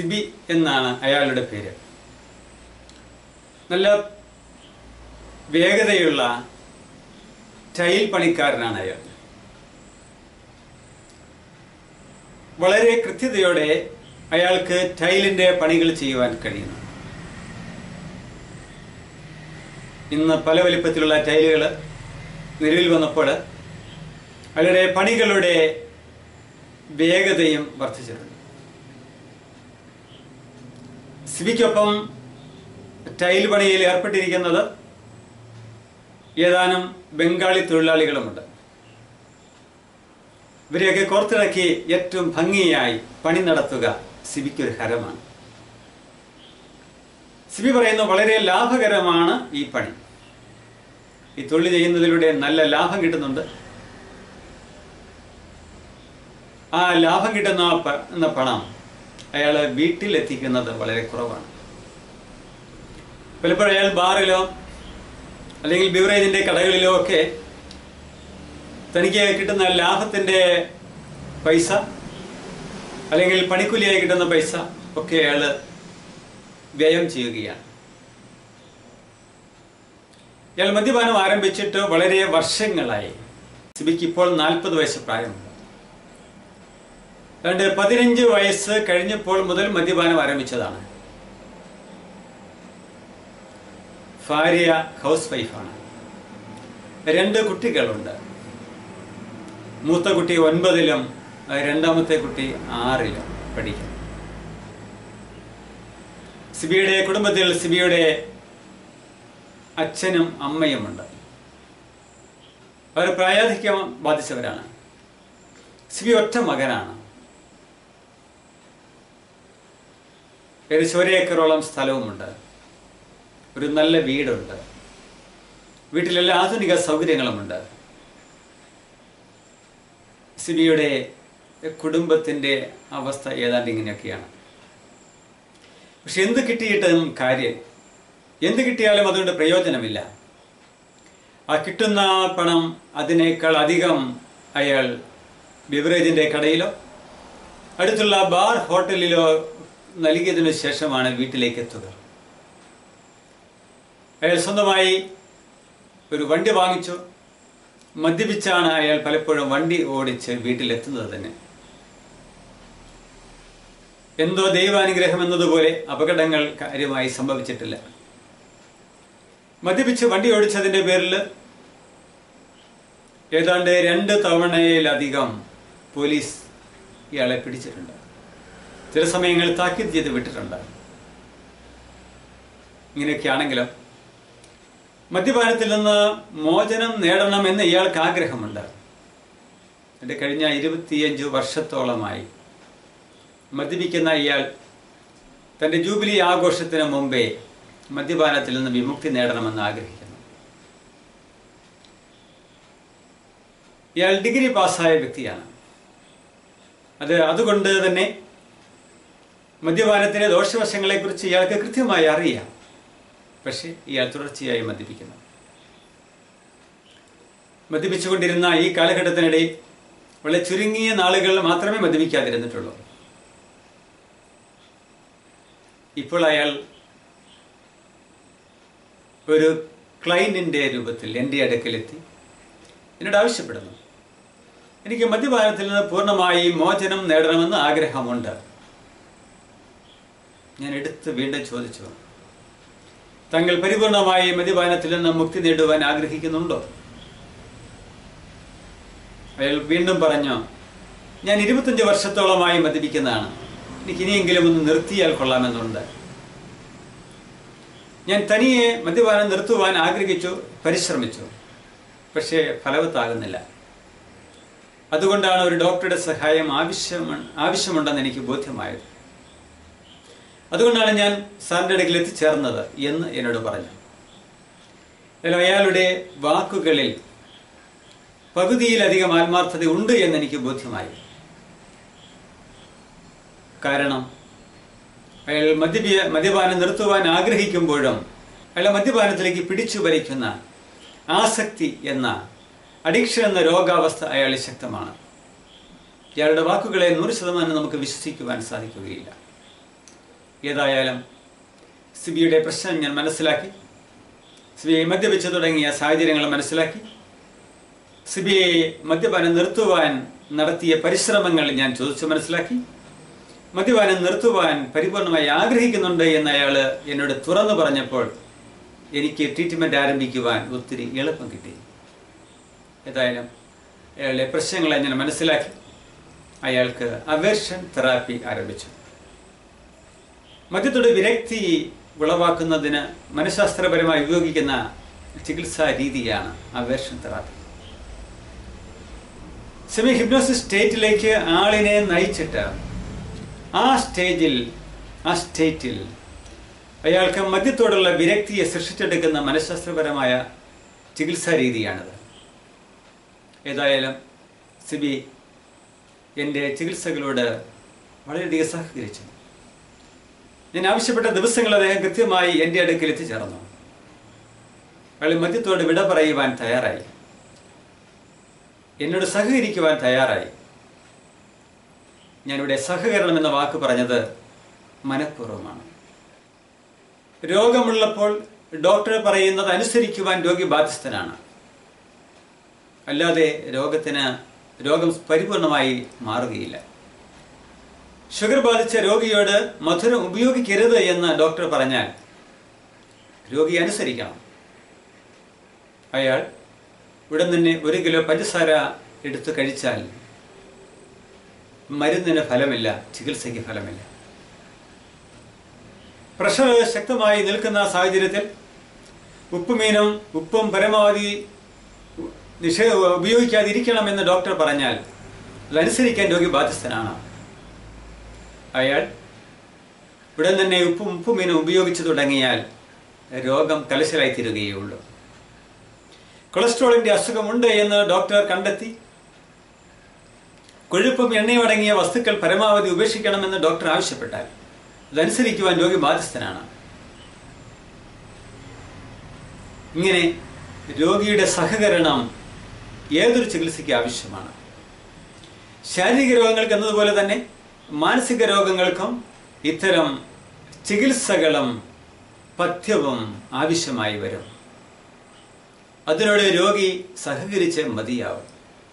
സിബി എന്നാണ് അയാളുടെ പേര് നല്ല വേഗതയുള്ള ടൈൽ പണിക്കാരനാണ് അയാൾ വളരെ കൃത്യതയോടെ അയാൾക്ക് ടൈലിന്റെ പണികൾ ചെയ്യുവാൻ കഴിയുന്നു ഇന്ന് പല വലിപ്പത്തിലുള്ള ടൈലുകൾ നിലവിൽ വന്നപ്പോൾ വളരെ പണികളുടെ വേഗതയും വർദ്ധിച്ചിട്ടുണ്ട് സിബിക്കൊപ്പം ടൈൽ പണിയിൽ ഏർപ്പെട്ടിരിക്കുന്നത് ഏതാനും ബംഗാളി തൊഴിലാളികളുമുണ്ട് ഇവരെയൊക്കെ കോർത്തിണക്കി ഏറ്റവും ഭംഗിയായി പണി നടത്തുക സിബിക്കൊരു ഹരമാണ് സിബി പറയുന്നു വളരെ ലാഭകരമാണ് ഈ പണി ഈ തൊഴിൽ ചെയ്യുന്നതിലൂടെ നല്ല ലാഭം കിട്ടുന്നുണ്ട് ആ ലാഭം കിട്ടുന്ന ആ പ- എന്ന പണം അയാൾ വീട്ടിലെത്തിക്കുന്നത് വളരെ കുറവാണ് പലപ്പോഴും അയാൾ ബാറിലോ അല്ലെങ്കിൽ ബിവറേജിന്റെ കടകളിലോ ഒക്കെ തനിക്ക് കിട്ടുന്ന ലാഭത്തിന്റെ പൈസ അല്ലെങ്കിൽ പണിക്കൂലിയായി കിട്ടുന്ന പൈസ ഒക്കെ അയാൾ വ്യയം ചെയ്യുകയാണ് ഇയാൾ മദ്യപാനം ആരംഭിച്ചിട്ട് വളരെ വർഷങ്ങളായി സിബിക്ക് ഇപ്പോൾ നാൽപ്പത് വയസ്സ് പ്രായമുണ്ട് അതുകൊണ്ട് പതിനഞ്ച് വയസ്സ് കഴിഞ്ഞപ്പോൾ മുതൽ മദ്യപാനം ആരംഭിച്ചതാണ് ഭാര്യ ഹൗസ് വൈഫാണ് രണ്ട് കുട്ടികളുണ്ട് മൂത്ത കുട്ടി ഒൻപതിലും രണ്ടാമത്തെ കുട്ടി ആറിലും പഠിക്കും സിബിയുടെ കുടുംബത്തിൽ സിബിയുടെ അച്ഛനും അമ്മയുമുണ്ട് അവർ പ്രായാധിക്യം ബാധിച്ചവരാണ് സിബി ഒറ്റ മകനാണ് ഏകദേശം ഒരേക്കറോളം സ്ഥലവുമുണ്ട് ഒരു നല്ല വീടുണ്ട് വീട്ടിലെല്ലാ ആധുനിക സൗകര്യങ്ങളുമുണ്ട് സിബിയുടെ കുടുംബത്തിൻ്റെ അവസ്ഥ ഏതാണ്ട് ഇങ്ങനെയൊക്കെയാണ് പക്ഷെ എന്ത് കിട്ടിയിട്ടും കാര്യം എന്ത് കിട്ടിയാലും അതുകൊണ്ട് പ്രയോജനമില്ല ആ കിട്ടുന്ന പണം അതിനേക്കാൾ അധികം അയാൾ ബിവറേജിന്റെ കടയിലോ അടുത്തുള്ള ബാർ ഹോട്ടലിലോ നൽകിയതിനു ശേഷമാണ് വീട്ടിലേക്ക് എത്തുക അയാൾ സ്വന്തമായി ഒരു വണ്ടി വാങ്ങിച്ചു മദ്യപിച്ചാണ് അയാൾ പലപ്പോഴും വണ്ടി ഓടിച്ച് വീട്ടിലെത്തുന്നത് തന്നെ എന്തോ ദൈവാനുഗ്രഹം എന്നതുപോലെ അപകടങ്ങൾ കാര്യമായി സംഭവിച്ചിട്ടില്ല മദ്യപിച്ച് വണ്ടി ഓടിച്ചതിന്റെ പേരിൽ ഏതാണ്ട് രണ്ട് തവണയിലധികം പോലീസ് ഇയാളെ പിടിച്ചിട്ടുണ്ട് ചില സമയങ്ങളിൽ താക്കീത് ചെയ്ത് വിട്ടിട്ടുണ്ട് ഇങ്ങനെയൊക്കെയാണെങ്കിലും മദ്യപാനത്തിൽ നിന്ന് മോചനം നേടണമെന്ന് ഇയാൾക്ക് ആഗ്രഹമുണ്ട് എൻ്റെ കഴിഞ്ഞ ഇരുപത്തിയഞ്ച് വർഷത്തോളമായി മദ്യപിക്കുന്ന ഇയാൾ തൻ്റെ ജൂബിലി ആഘോഷത്തിന് മുമ്പേ മദ്യപാനത്തിൽ നിന്ന് വിമുക്തി നേടണമെന്ന് ആഗ്രഹിക്കുന്നു ഇയാൾ ഡിഗ്രി പാസ്സായ വ്യക്തിയാണ് അത് അതുകൊണ്ട് തന്നെ മദ്യപാനത്തിൻ്റെ ദോഷവശങ്ങളെക്കുറിച്ച് ഇയാൾക്ക് കൃത്യമായി അറിയാം പക്ഷേ ഇയാൾ തുടർച്ചയായി മദ്യപിക്കുന്നു മദ്യപിച്ചുകൊണ്ടിരുന്ന ഈ കാലഘട്ടത്തിനിടയിൽ വളരെ ചുരുങ്ങിയ നാളുകൾ മാത്രമേ മദ്യപിക്കാതിരുന്നിട്ടുള്ളൂ ഇപ്പോൾ അയാൾ ഒരു ക്ലൈൻറ്റിൻ്റെ രൂപത്തിൽ എൻ്റെ അടുക്കലെത്തി എന്നോട് ആവശ്യപ്പെടുന്നു എനിക്ക് മദ്യപാനത്തിൽ നിന്ന് പൂർണ്ണമായി മോചനം നേടണമെന്ന് ആഗ്രഹമുണ്ട് ഞാൻ എടുത്ത് വീണ്ടും ചോദിച്ചു താങ്കൾ പരിപൂർണമായി മദ്യപാനത്തിൽ നിന്ന് മുക്തി നേടുവാൻ ആഗ്രഹിക്കുന്നുണ്ടോ അയാൾ വീണ്ടും പറഞ്ഞു ഞാൻ ഇരുപത്തഞ്ച് വർഷത്തോളമായി മദ്യപിക്കുന്നതാണ് എനിക്ക് ഇനിയെങ്കിലും ഒന്ന് നിർത്തിയാൽ കൊള്ളാമെന്നുണ്ട് ഞാൻ തനിയെ മദ്യപാനം നിർത്തുവാൻ ആഗ്രഹിച്ചു പരിശ്രമിച്ചു പക്ഷേ ഫലവത്താകുന്നില്ല അതുകൊണ്ടാണ് ഒരു ഡോക്ടറുടെ സഹായം ആവശ്യം ആവശ്യമുണ്ടെന്ന് എനിക്ക് ബോധ്യമായത് അതുകൊണ്ടാണ് ഞാൻ സാറിൻ്റെ അടുക്കൽ എത്തിച്ചേർന്നത് എന്ന് എന്നോട് പറഞ്ഞു എന്നാൽ അയാളുടെ വാക്കുകളിൽ പകുതിയിലധികം ആത്മാർത്ഥത ഉണ്ട് എന്ന് എനിക്ക് ബോധ്യമായി കാരണം അയാൾ മദ്യപി മദ്യപാനം നിർത്തുവാൻ ആഗ്രഹിക്കുമ്പോഴും അയാളെ മദ്യപാനത്തിലേക്ക് പിടിച്ചു വലിക്കുന്ന ആസക്തി എന്ന അഡിക്ഷൻ എന്ന രോഗാവസ്ഥ അയാളിൽ ശക്തമാണ് ഇയാളുടെ വാക്കുകളെ നൂറ് ശതമാനം നമുക്ക് വിശ്വസിക്കുവാൻ സാധിക്കുകയില്ല ഏതായാലും സിബിയുടെ പ്രശ്നം ഞാൻ മനസ്സിലാക്കി സിബിയെ മദ്യപിച്ചു തുടങ്ങിയ സാഹചര്യങ്ങൾ മനസ്സിലാക്കി സിബിയെ മദ്യപാനം നിർത്തുവാൻ നടത്തിയ പരിശ്രമങ്ങൾ ഞാൻ ചോദിച്ചു മനസ്സിലാക്കി മദ്യപാനം നിർത്തുവാൻ പരിപൂർണമായി ആഗ്രഹിക്കുന്നുണ്ട് എന്ന് അയാൾ എന്നോട് തുറന്നു പറഞ്ഞപ്പോൾ എനിക്ക് ട്രീറ്റ്മെൻറ്റ് ആരംഭിക്കുവാൻ ഒത്തിരി എളുപ്പം കിട്ടി ഏതായാലും അയാളുടെ പ്രശ്നങ്ങളെ ഞാൻ മനസ്സിലാക്കി അയാൾക്ക് അവേർഷൻ തെറാപ്പി ആരംഭിച്ചു മദ്യത്തോട് വിരക്തി ഉളവാക്കുന്നതിന് മനഃശാസ്ത്രപരമായി ഉപയോഗിക്കുന്ന ചികിത്സാ രീതിയാണ് അവേർഷൻ തെറാപ്പി സെമി ഹിപ്നോസിസ് സ്റ്റേറ്റിലേക്ക് ആളിനെ നയിച്ചിട്ട് ആ സ്റ്റേജിൽ ആ സ്റ്റേറ്റിൽ അയാൾക്ക് മദ്യത്തോടുള്ള വിരക്തിയെ സൃഷ്ടിച്ചെടുക്കുന്ന മനഃശാസ്ത്രപരമായ ചികിത്സാ രീതിയാണിത് ഏതായാലും സിബി എൻ്റെ ചികിത്സകളോട് വളരെയധികം സഹകരിച്ചു ഞാൻ ആവശ്യപ്പെട്ട ദിവസങ്ങൾ അദ്ദേഹം കൃത്യമായി എൻ്റെ അടുക്കൽ എത്തിച്ചേർന്നു അയാൾ മദ്യത്തോട് വിട പറയുവാൻ തയ്യാറായി എന്നോട് സഹകരിക്കുവാൻ തയ്യാറായി ഞാനിവിടെ സഹകരണം എന്ന വാക്ക് പറഞ്ഞത് മനഃപൂർവ്വമാണ് രോഗമുള്ളപ്പോൾ ഡോക്ടർ പറയുന്നത് അനുസരിക്കുവാൻ രോഗി ബാധ്യസ്ഥനാണ് അല്ലാതെ രോഗത്തിന് രോഗം പരിപൂർണമായി മാറുകയില്ല ഷുഗർ ബാധിച്ച രോഗിയോട് മധുരം ഉപയോഗിക്കരുത് എന്ന് ഡോക്ടർ പറഞ്ഞാൽ രോഗി അനുസരിക്കണം അയാൾ ഉടൻ തന്നെ ഒരു കിലോ പഞ്ചസാര എടുത്ത് കഴിച്ചാൽ മരുന്നിന് ഫലമില്ല ചികിത്സയ്ക്ക് ഫലമില്ല പ്രഷർ ശക്തമായി നിൽക്കുന്ന സാഹചര്യത്തിൽ ഉപ്പുമീനും ഉപ്പും പരമാവധി നിഷേ ഉപയോഗിക്കാതിരിക്കണമെന്ന് ഡോക്ടർ പറഞ്ഞാൽ അതനുസരിക്കാൻ രോഗി ബാധ്യസ്ഥനാണ് അയാൾ ഉടൻ തന്നെ ഉപ്പും ഉപ്പുമീനും ഉപയോഗിച്ചു തുടങ്ങിയാൽ രോഗം കലശലായിത്തീരുകയുള്ളൂ കൊളസ്ട്രോളിന്റെ അസുഖമുണ്ട് എന്ന് ഡോക്ടർ കണ്ടെത്തി കൊഴുപ്പും എണ്ണയും അടങ്ങിയ വസ്തുക്കൾ പരമാവധി ഉപേക്ഷിക്കണമെന്ന് ഡോക്ടർ ആവശ്യപ്പെട്ടാൽ അതനുസരിക്കുവാൻ രോഗി ബാധ്യസ്ഥനാണ് ഇങ്ങനെ രോഗിയുടെ സഹകരണം ഏതൊരു ചികിത്സയ്ക്ക് ആവശ്യമാണ് ശാരീരിക രോഗങ്ങൾക്ക് എന്നതുപോലെ തന്നെ മാനസിക രോഗങ്ങൾക്കും ഇത്തരം ചികിത്സകളും പഥ്യവും ആവശ്യമായി വരും അതിനോട് രോഗി സഹകരിച്ച് മതിയാവും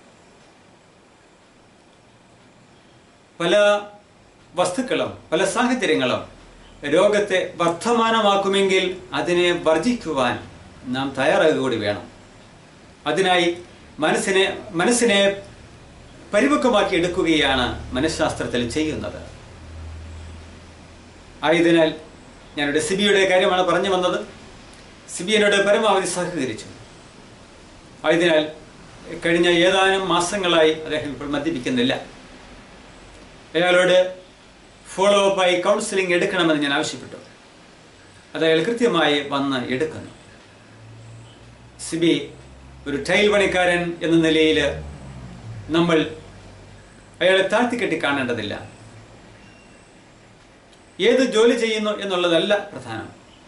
പല വസ്തുക്കളും പല സാഹചര്യങ്ങളും രോഗത്തെ വർദ്ധമാനമാക്കുമെങ്കിൽ അതിനെ വർജിക്കുവാൻ നാം തയ്യാറാകുക കൂടി വേണം അതിനായി മനസ്സിനെ മനസ്സിനെ പരിപക്വമാക്കി എടുക്കുകയാണ് മനഃശാസ്ത്രത്തിൽ ചെയ്യുന്നത് ആയതിനാൽ ഞാനിവിടെ സിബിയുടെ കാര്യമാണ് പറഞ്ഞു വന്നത് സിബി എന്നോട് പരമാവധി സഹകരിച്ചു ആയതിനാൽ കഴിഞ്ഞ ഏതാനും മാസങ്ങളായി അദ്ദേഹം ഇപ്പോൾ മദ്യപിക്കുന്നില്ല അയാളോട് ഫോളോ അപ്പായി കൗൺസിലിംഗ് എടുക്കണമെന്ന് ഞാൻ ആവശ്യപ്പെട്ടു അത് അയാൾ കൃത്യമായി വന്ന് എടുക്കുന്നു സിബി ഒരു ടൈൽ പണിക്കാരൻ എന്ന നിലയിൽ നമ്മൾ അയാളെ താഴ്ത്തിക്കെട്ടി കാണേണ്ടതില്ല ഏത് ജോലി ചെയ്യുന്നു എന്നുള്ളതല്ല പ്രധാനം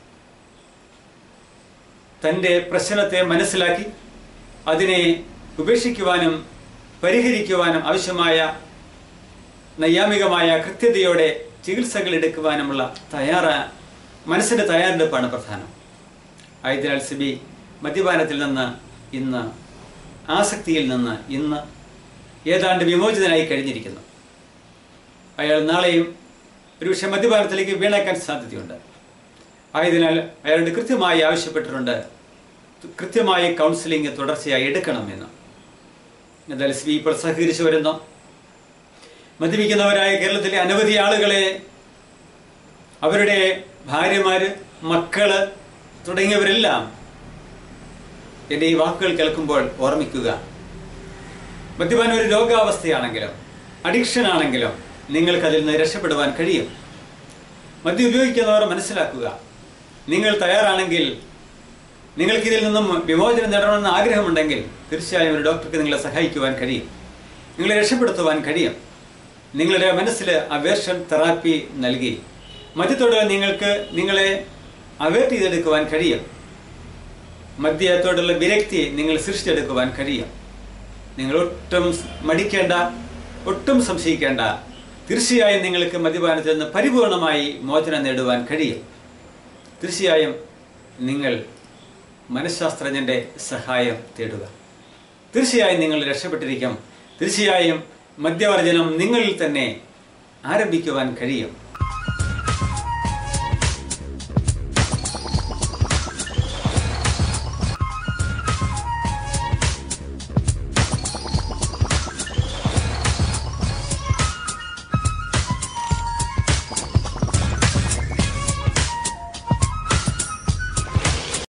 തൻ്റെ പ്രശ്നത്തെ മനസ്സിലാക്കി അതിനെ ഉപേക്ഷിക്കുവാനും പരിഹരിക്കുവാനും ആവശ്യമായ നൈയാമികമായ കൃത്യതയോടെ ചികിത്സകൾ എടുക്കുവാനുമുള്ള തയ്യാറാ മനസ്സിൻ്റെ തയ്യാറെടുപ്പാണ് പ്രധാനം ആയതിനാൽ സിബി മദ്യപാനത്തിൽ നിന്ന് ഇന്ന് ആസക്തിയിൽ നിന്ന് ഇന്ന് ഏതാണ്ട് വിമോചിതനായി കഴിഞ്ഞിരിക്കുന്നു അയാൾ നാളെയും ഒരുപക്ഷെ മദ്യപാനത്തിലേക്ക് വീണേക്കാൻ സാധ്യതയുണ്ട് ആയതിനാൽ അയാളോട് കൃത്യമായി ആവശ്യപ്പെട്ടിട്ടുണ്ട് കൃത്യമായി കൗൺസിലിംഗ് തുടർച്ചയായി എടുക്കണമെന്ന് എന്തായാലും സ്ത്രീ ഇപ്പോൾ സഹകരിച്ചു വരുന്നു മദ്യപിക്കുന്നവരായ കേരളത്തിലെ അനവധി ആളുകളെ അവരുടെ ഭാര്യമാര് മക്കള് തുടങ്ങിയവരെല്ലാം എൻ്റെ ഈ വാക്കുകൾ കേൾക്കുമ്പോൾ ഓർമ്മിക്കുക മദ്യപാനം ഒരു രോഗാവസ്ഥയാണെങ്കിലും അഡിക്ഷൻ ആണെങ്കിലും നിങ്ങൾക്ക് അതിൽ നിന്ന് രക്ഷപ്പെടുവാൻ കഴിയും മദ്യം ഉപയോഗിക്കുന്നവർ മനസ്സിലാക്കുക നിങ്ങൾ തയ്യാറാണെങ്കിൽ നിങ്ങൾക്ക് ഇതിൽ നിന്നും വിമോചനം നേടണമെന്ന് ആഗ്രഹമുണ്ടെങ്കിൽ തീർച്ചയായും ഒരു ഡോക്ടർക്ക് നിങ്ങളെ സഹായിക്കുവാൻ കഴിയും നിങ്ങളെ രക്ഷപ്പെടുത്തുവാൻ കഴിയും നിങ്ങളുടെ മനസ്സിൽ അവേർഷൻ തെറാപ്പി നൽകി മദ്യത്തോട് നിങ്ങൾക്ക് നിങ്ങളെ അവേർട്ട് ചെയ്തെടുക്കുവാൻ കഴിയും മദ്യത്തോടുള്ള വിരക്തി നിങ്ങൾ സൃഷ്ടിച്ചെടുക്കുവാൻ കഴിയും നിങ്ങൾ ഒട്ടും മടിക്കേണ്ട ഒട്ടും സംശയിക്കേണ്ട തീർച്ചയായും നിങ്ങൾക്ക് മദ്യപാനത്തിൽ നിന്ന് പരിപൂർണമായി മോചനം നേടുവാൻ കഴിയും തീർച്ചയായും നിങ്ങൾ മനഃശാസ്ത്രജ്ഞന്റെ സഹായം തേടുക തീർച്ചയായും നിങ്ങൾ രക്ഷപ്പെട്ടിരിക്കും തീർച്ചയായും മദ്യവർജനം നിങ്ങളിൽ തന്നെ ആരംഭിക്കുവാൻ കഴിയും